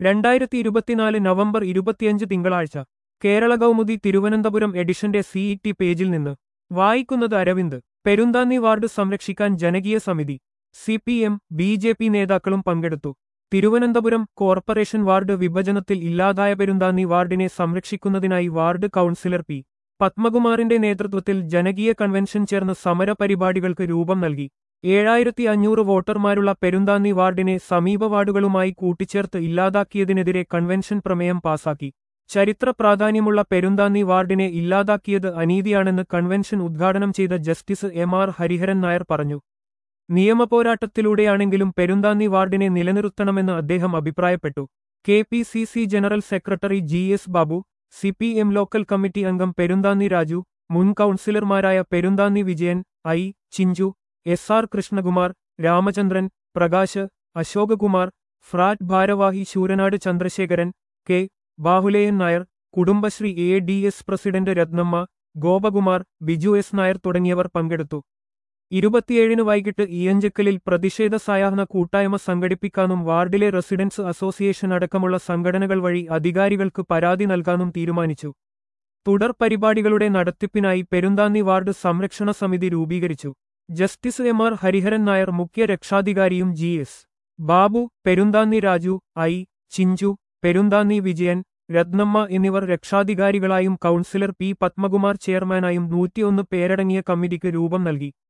രണ്ടായിരത്തി ഇരുപത്തിനാല് നവംബർ ഇരുപത്തിയഞ്ച് തിങ്കളാഴ്ച കേരള കൗമുദി തിരുവനന്തപുരം എഡിഷന്റെ സിഇടി പേജിൽ നിന്ന് വായിക്കുന്നത് അരവിന്ദ് പെരുന്താന്നി വാർഡ് സംരക്ഷിക്കാൻ ജനകീയ സമിതി C P M B J P നേതാക്കളും പങ്കെടുത്തു തിരുവനന്തപുരം കോർപ്പറേഷൻ വാർഡ് വിഭജനത്തിൽ ഇല്ലാതായ പെരുന്താന്നി വാർഡിനെ സംരക്ഷിക്കുന്നതിനായി വാർഡ് കൗൺസിലർ പി പത്മകുമാറിന്റെ നേതൃത്വത്തിൽ ജനകീയ കൺവെൻഷൻ ചേർന്ന് സമര പരിപാടികൾക്ക് രൂപം നൽകി ഏഴായിരത്തി അഞ്ഞൂറ് വോട്ടർമാരുള്ള പെരുന്താന്നി വാർഡിനെ സമീപ വാർഡുകളുമായി കൂട്ടിച്ചേർത്ത് ഇല്ലാതാക്കിയതിനെതിരെ കൺവെൻഷൻ പ്രമേയം പാസാക്കി ചരിത്ര പ്രാധാന്യമുള്ള പെരുന്താന്നി വാർഡിനെ ഇല്ലാതാക്കിയത് അനീതിയാണെന്ന് കൺവെൻഷൻ ഉദ്ഘാടനം ചെയ്ത justice M R Hariharan Nair പറഞ്ഞു നിയമപോരാട്ടത്തിലൂടെയാണെങ്കിലും പെരുന്താന്നി വാർഡിനെ നിലനിർത്തണമെന്ന് അദ്ദേഹം അഭിപ്രായപ്പെട്ടു K P C C general secretary G S Babu C P M local committee അംഗം പെരുന്താന്നി രാജു മുൻ കൗൺസിലർമാരായ Perunthanni Vijayan I Chinchu S R Krishnakumar Ramachandran Prakash Ashokakumar FRAT ഭാരവാഹി Sooranad Chandrasekharan K Bahuleyan Nair Kudumbashree A D S president Rathnamma Gopakumar Biju S Nair തുടങ്ങിയവർ പങ്കെടുത്തു ഇരുപത്തിയേഴിന് വൈകിട്ട് ഇയഞ്ചക്കലിൽ പ്രതിഷേധ സായാഹ്ന കൂട്ടായ്മ സംഘടിപ്പിക്കാനും വാർഡിലെ റെസിഡൻസ് അസോസിയേഷൻ അടക്കമുള്ള സംഘടനകൾ വഴി അധികാരികൾക്ക് പരാതി നൽകാനും തീരുമാനിച്ചു തുടർ പരിപാടികളുടെ നടത്തിപ്പിനായി പെരുന്താന്നി വാർഡ് സംരക്ഷണ സമിതി രൂപീകരിച്ചു justice M R Hariharan Nair മുഖ്യ രക്ഷാധികാരിയും G S Babu Perunthanni Raju I Chinchu Perunthanni Vijayan Rathnamma എന്നിവർ രക്ഷാധികാരികളായും കൗൺസിലർ പി പത്മകുമാർ ചെയർമാനായും നൂറ്റിയൊന്ന് പേരടങ്ങിയ കമ്മിറ്റിക്ക് രൂപം നൽകി